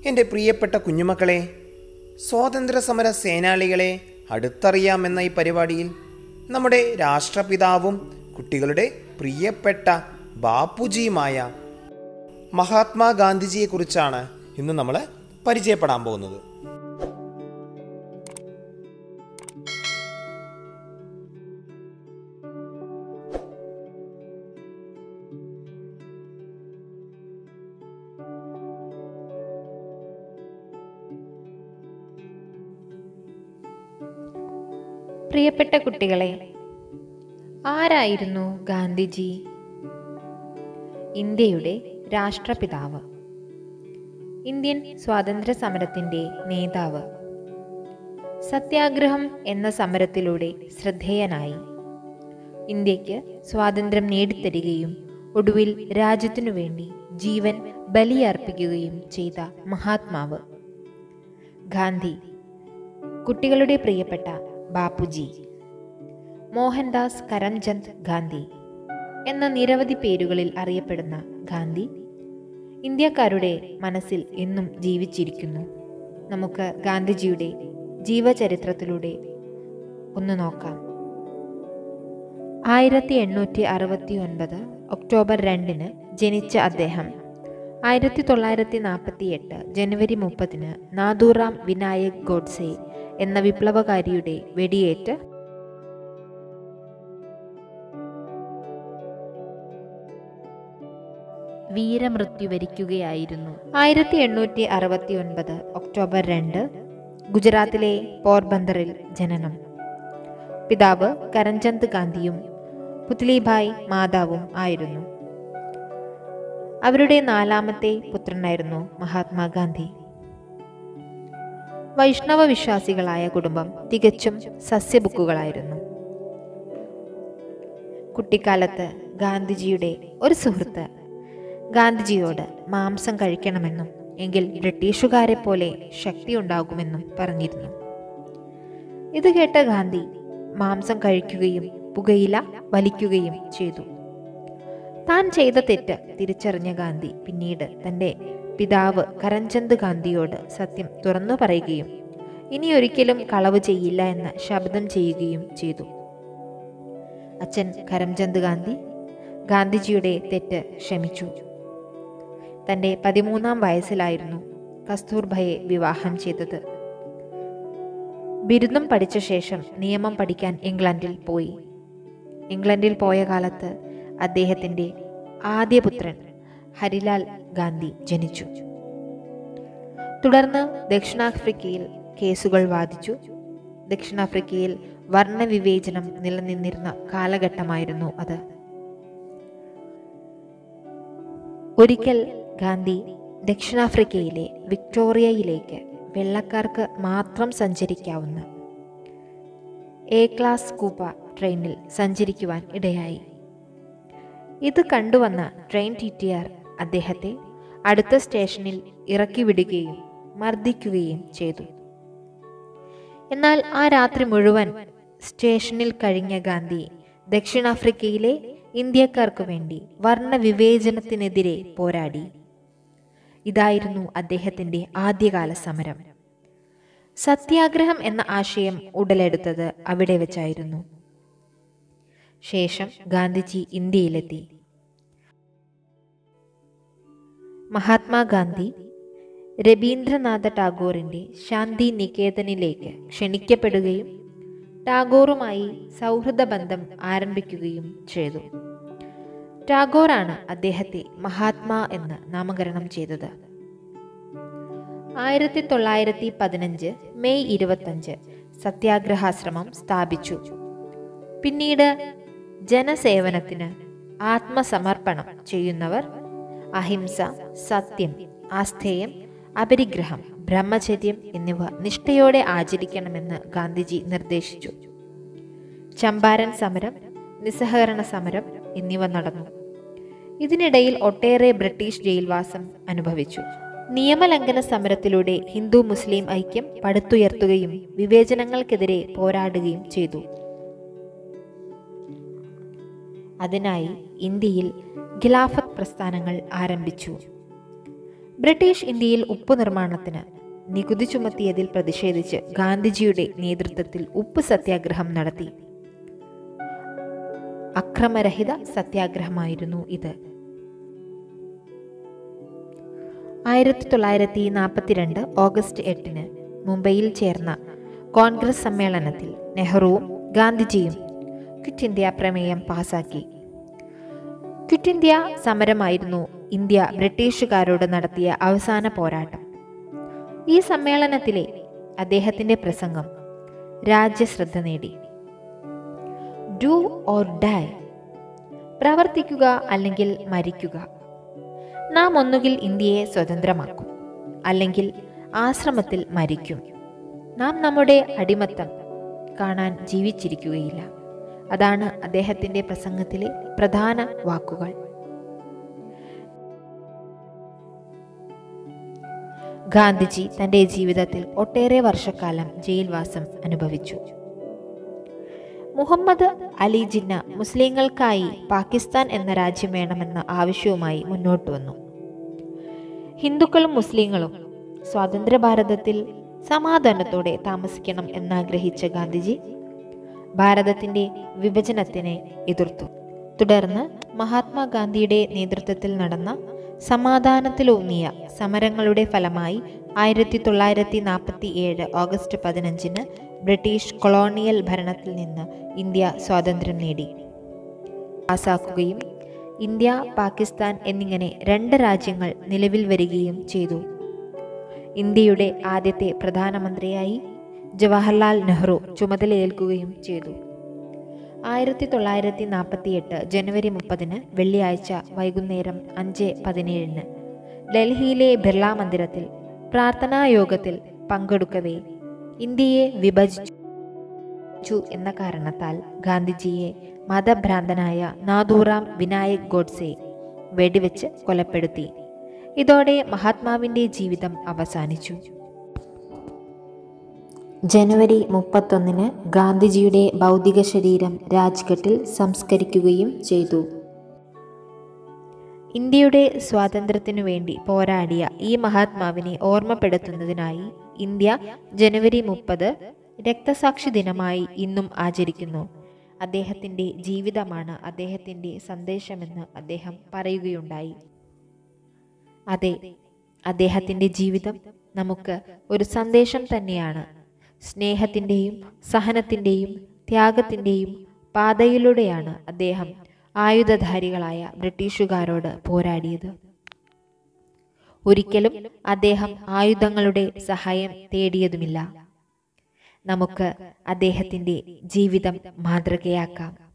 എൻ്റെ പ്രിയപ്പെട്ട കുഞ്ഞുമക്കളെ സ്വാതന്ത്ര്യ സമര സേനാളികളെ അടുത്തറിയാമെന്ന ഈ പരിപാടിയിൽ നമ്മുടെ രാഷ്ട്രപിതാവും കുട്ടികളുടെ പ്രിയപ്പെട്ട ബാപ്പുജിയുമായ മഹാത്മാഗാന്ധിജിയെക്കുറിച്ചാണ് ഇന്ന് നമ്മൾ പരിചയപ്പെടാൻ പോകുന്നത് പ്രിയപ്പെട്ട കുട്ടികളെ ആരായിരുന്നു ഗാന്ധിജി ഇന്ത്യയുടെ രാഷ്ട്രപിതാവ് ഇന്ത്യൻ സ്വാതന്ത്ര്യ സമരത്തിന്റെ നേതാവ് സത്യാഗ്രഹം എന്ന സമരത്തിലൂടെ ശ്രദ്ധേയനായി ഇന്ത്യക്ക് സ്വാതന്ത്ര്യം നേടിത്തരികയും ഒടുവിൽ രാജ്യത്തിനു വേണ്ടി ജീവൻ ബലിയർപ്പിക്കുകയും ചെയ്ത മഹാത്മാവ് ഗാന്ധി കുട്ടികളുടെ പ്രിയപ്പെട്ട ബാപ്പുജി മോഹൻദാസ് കരംചന്ദ് ഗാന്ധി എന്ന നിരവധി പേരുകളിൽ അറിയപ്പെടുന്ന ഗാന്ധി ഇന്ത്യക്കാരുടെ മനസ്സിൽ എന്നും ജീവിച്ചിരിക്കുന്നു നമുക്ക് ഗാന്ധിജിയുടെ ജീവചരിത്രത്തിലൂടെ ഒന്ന് നോക്കാം ആയിരത്തി എണ്ണൂറ്റി അറുപത്തി ഒൻപത് ഒക്ടോബർ രണ്ടിന് ജനിച്ച അദ്ദേഹം ആയിരത്തി തൊള്ളായിരത്തി നാൽപ്പത്തി എട്ട് ജനുവരി മുപ്പതിന് നാദൂറാം വിനായക് ഗോഡ്സെ എന്ന വിപ്ലവകാരിയുടെ വെടിയേറ്റ് വീരമൃത്യു വരിക്കുകയായിരുന്നു ആയിരത്തി എണ്ണൂറ്റി അറുപത്തി ഒൻപത് ഒക്ടോബർ രണ്ട് ഗുജറാത്തിലെ പോർബന്തറിൽ ജനനം പിതാവ് കരംചന്ദ് ഗാന്ധിയും പുത്ലിഭായ് മാതാവും ആയിരുന്നു അവരുടെ നാലാമത്തെ പുത്രനായിരുന്നു മഹാത്മാഗാന്ധി വൈഷ്ണവ വിശ്വാസികളായ കുടുംബം തികച്ചും സസ്യബുക്കുകളായിരുന്നു കുട്ടിക്കാലത്ത് ഗാന്ധിജിയുടെ ഒരു സുഹൃത്ത് ഗാന്ധിജിയോട് മാംസം കഴിക്കണമെന്നും എങ്കിൽ ബ്രിട്ടീഷുകാരെ പോലെ ശക്തി ഉണ്ടാകുമെന്നും പറഞ്ഞിരുന്നു ഇത് കേട്ട ഗാന്ധി മാംസം കഴിക്കുകയും പുകയില വലിക്കുകയും ചെയ്തു താൻ ചെയ്ത തെറ്റ് തിരിച്ചറിഞ്ഞ ഗാന്ധി പിന്നീട് തൻ്റെ പിതാവ് കരംചന്ദ് ഗാന്ധിയോട് സത്യം തുറന്നു പറയുകയും ഇനി ഒരിക്കലും കളവ് ചെയ്യില്ല എന്ന ശബ്ദം ചെയ്യുകയും ചെയ്തു അച്ഛൻ കരംചന്ദ് ഗാന്ധി ഗാന്ധിജിയുടെ തെറ്റ് ക്ഷമിച്ചു തൻ്റെ പതിമൂന്നാം വയസ്സിലായിരുന്നു കസ്തൂർബയെ വിവാഹം ചെയ്തത് ബിരുദം പഠിച്ച ശേഷം നിയമം പഠിക്കാൻ ഇംഗ്ലണ്ടിൽ പോയി ഇംഗ്ലണ്ടിൽ പോയ കാലത്ത് അദ്ദേഹത്തിൻ്റെ ആദ്യ പുത്രൻ ഹരിലാൽ ഗാന്ധി ജനിച്ചു തുടർന്ന് ദക്ഷിണാഫ്രിക്കയിൽ കേസുകൾ വാദിച്ചു ദക്ഷിണാഫ്രിക്കയിൽ വർണ്ണവിവേചനം നിലനിന്നിരുന്ന കാലഘട്ടമായിരുന്നു അത് ഒരിക്കൽ ഗാന്ധി ദക്ഷിണാഫ്രിക്കയിലെ വിക്ടോറിയയിലേക്ക് വെള്ളക്കാർക്ക് മാത്രം സഞ്ചരിക്കാവുന്ന എ ക്ലാസ് കൂപ്പ ട്രെയിനിൽ സഞ്ചരിക്കുവാൻ ഇടയായി ഇത് കണ്ടുവന്ന ട്രെയിൻ ടി ടി ആർ അദ്ദേഹത്തെ അടുത്ത സ്റ്റേഷനിൽ ഇറക്കി വിടുകയും മർദ്ദിക്കുകയും ചെയ്തു എന്നാൽ ആ രാത്രി മുഴുവൻ സ്റ്റേഷനിൽ കഴിഞ്ഞ ഗാന്ധി ദക്ഷിണാഫ്രിക്കയിലെ ഇന്ത്യക്കാർക്ക് വേണ്ടി വർണ്ണവിവേചനത്തിനെതിരെ പോരാടി ഇതായിരുന്നു അദ്ദേഹത്തിന്റെ ആദ്യകാല സമരം സത്യാഗ്രഹം എന്ന ആശയം ഉടലെടുത്തത് അവിടെ വെച്ചായിരുന്നു ശേഷം ഗാന്ധിജി ഇന്ത്യയിലെത്തി മഹാത്മാഗാന്ധി രവീന്ദ്രനാഥ ടാഗോറിന്റെ ശാന്തി നികേതനിലേക്ക് ക്ഷണിക്കപ്പെടുകയും ടാഗോറുമായി സൗഹൃദ ബന്ധം ആരംഭിക്കുകയും ചെയ്തു ടാഗോറാണ് അദ്ദേഹത്തെ മഹാത്മാ എന്ന് നാമകരണം ചെയ്തത് ആയിരത്തി തൊള്ളായിരത്തി പതിനഞ്ച് മെയ് ഇരുപത്തഞ്ച് സത്യാഗ്രഹാശ്രമം സ്ഥാപിച്ചു പിന്നീട് ജനസേവനത്തിന് ആത്മസമർപ്പണം ചെയ്യുന്നവർ അഹിംസ സത്യം ആസ്ഥേയം അപരിഗ്രഹം ബ്രഹ്മചര്യം എന്നിവ നിഷ്ഠയോടെ ആചരിക്കണമെന്ന് ഗാന്ധിജി നിർദ്ദേശിച്ചു ചമ്പാരൻ സമരം നിസ്സഹകരണ സമരം എന്നിവ നടന്നു ഇതിനിടയിൽ ഒട്ടേറെ ബ്രിട്ടീഷ് ജയിൽവാസം അനുഭവിച്ചു നിയമലംഘന സമരത്തിലൂടെ ഹിന്ദു മുസ്ലിം ഐക്യം പടുത്തുയർത്തുകയും വിവേചനങ്ങൾക്കെതിരെ പോരാടുകയും ചെയ്തു അതിനായി ഇന്ത്യയിൽ ഖിലാഫത്ത് പ്രസ്ഥാനങ്ങൾ ആരംഭിച്ചു ബ്രിട്ടീഷ് ഇന്ത്യയിൽ ഉപ്പ് നിർമ്മാണത്തിന് നികുതി ചുമത്തിയതിൽ പ്രതിഷേധിച്ച് ഗാന്ധിജിയുടെ നേതൃത്വത്തിൽ ഉപ്പ് സത്യാഗ്രഹം നടത്തി അക്രമരഹിത സത്യാഗ്രഹമായിരുന്നു ഇത് ആയിരത്തി തൊള്ളായിരത്തി നാൽപ്പത്തിരണ്ട് ഓഗസ്റ്റ് എട്ടിന് മുംബൈയിൽ ചേർന്ന കോൺഗ്രസ് സമ്മേളനത്തിൽ നെഹ്റുവും ഗാന്ധിജിയും ക്വിറ്റ് ഇന്ത്യ പ്രമേയം പാസാക്കി ക്വിറ്റ് ഇന്ത്യ സമരമായിരുന്നു ഇന്ത്യ ബ്രിട്ടീഷുകാരോട് നടത്തിയ അവസാന പോരാട്ടം ഈ സമ്മേളനത്തിലെ അദ്ദേഹത്തിന്റെ പ്രസംഗം രാജ്യശ്രദ്ധ നേടി ഡു ഓർ ഡൈ പ്രവർത്തിക്കുക അല്ലെങ്കിൽ മരിക്കുക നാം ഒന്നുകിൽ ഇന്ത്യയെ സ്വതന്ത്രമാക്കും അല്ലെങ്കിൽ ആശ്രമത്തിൽ മരിക്കും നാം നമ്മുടെ അടിമത്തം കാണാൻ ജീവിച്ചിരിക്കുകയില്ല അതാണ് അദ്ദേഹത്തിന്റെ പ്രസംഗത്തിലെ പ്രധാന വാക്കുകൾ ഗാന്ധിജി തന്റെ ജീവിതത്തിൽ ഒട്ടേറെ വർഷക്കാലം ജയിൽവാസം അനുഭവിച്ചു മുഹമ്മദ് അലി ജിന്ന മുസ്ലിങ്ങൾക്കായി പാകിസ്ഥാൻ എന്ന രാജ്യം വേണമെന്ന ആവശ്യവുമായി മുന്നോട്ട് വന്നു ഹിന്ദുക്കളും മുസ്ലിങ്ങളും സ്വാതന്ത്ര്യ ഭാരതത്തിൽ സമാധാനത്തോടെ താമസിക്കണം എന്നാഗ്രഹിച്ച ഗാന്ധിജി ഭാരതത്തിന്റെ വിഭജനത്തിനെ എതിർത്തു തുടർന്ന് മഹാത്മാഗാന്ധിയുടെ നേതൃത്വത്തിൽ നടന്ന സമാധാനത്തിലൂന്നിയ സമരങ്ങളുടെ ഫലമായി ആയിരത്തി തൊള്ളായിരത്തി നാൽപ്പത്തി ഏഴ് ഓഗസ്റ്റ് പതിനഞ്ചിന് ബ്രിട്ടീഷ് കൊളോണിയൽ ഭരണത്തിൽ നിന്ന് ഇന്ത്യ സ്വാതന്ത്ര്യം നേടി പാസാക്കുകയും ഇന്ത്യ പാകിസ്ഥാൻ എന്നിങ്ങനെ രണ്ട് രാജ്യങ്ങൾ നിലവിൽ വരികയും ചെയ്തു ഇന്ത്യയുടെ ആദ്യത്തെ പ്രധാനമന്ത്രിയായി ജവഹർലാൽ നെഹ്റു ചുമതലയേൽക്കുകയും ചെയ്തു ആയിരത്തി തൊള്ളായിരത്തി നാൽപ്പത്തി എട്ട് ജനുവരി മുപ്പതിന് വെള്ളിയാഴ്ച വൈകുന്നേരം അഞ്ച് പതിനേഴിന് ഡൽഹിയിലെ ബിർള മന്ദിരത്തിൽ പ്രാർത്ഥനാ യോഗത്തിൽ പങ്കെടുക്കവേ ഇന്ത്യയെ വിഭജിച്ചു എന്ന കാരണത്താൽ ഗാന്ധിജിയെ മതഭ്രാന്തനായ നാദൂറാം വിനായക് ഗോഡ്സെ വെടിവെച്ച് കൊലപ്പെടുത്തി ഇതോടെ മഹാത്മാവിന്റെ ജീവിതം അവസാനിച്ചു ജനുവരി മുപ്പത്തൊന്നിന് ഗാന്ധിജിയുടെ ഭൗതിക ശരീരം രാജ്ഘട്ടിൽ സംസ്കരിക്കുകയും ചെയ്തു ഇന്ത്യയുടെ സ്വാതന്ത്ര്യത്തിനു വേണ്ടി പോരാടിയ ഈ മഹാത്മാവിനെ ഓർമ്മപ്പെടുത്തുന്നതിനായി ഇന്ത്യ ജനുവരി മുപ്പത് രക്തസാക്ഷി ദിനമായി ഇന്നും ആചരിക്കുന്നു അദ്ദേഹത്തിൻ്റെ ജീവിതമാണ് അദ്ദേഹത്തിൻ്റെ സന്ദേശമെന്ന് അദ്ദേഹം പറയുകയുണ്ടായി അതെ അദ്ദേഹത്തിൻ്റെ ജീവിതം നമുക്ക് ഒരു സന്ദേശം തന്നെയാണ് സ്നേഹത്തിൻ്റെയും സഹനത്തിൻ്റെയും ത്യാഗത്തിൻ്റെയും പാതയിലൂടെയാണ് അദ്ദേഹം ആയുധധാരികളായ ബ്രിട്ടീഷുകാരോട് പോരാടിയത് ഒരിക്കലും അദ്ദേഹം ആയുധങ്ങളുടെ സഹായം തേടിയതുമില്ല നമുക്ക് അദ്ദേഹത്തിൻ്റെ ജീവിതം മാതൃകയാക്കാം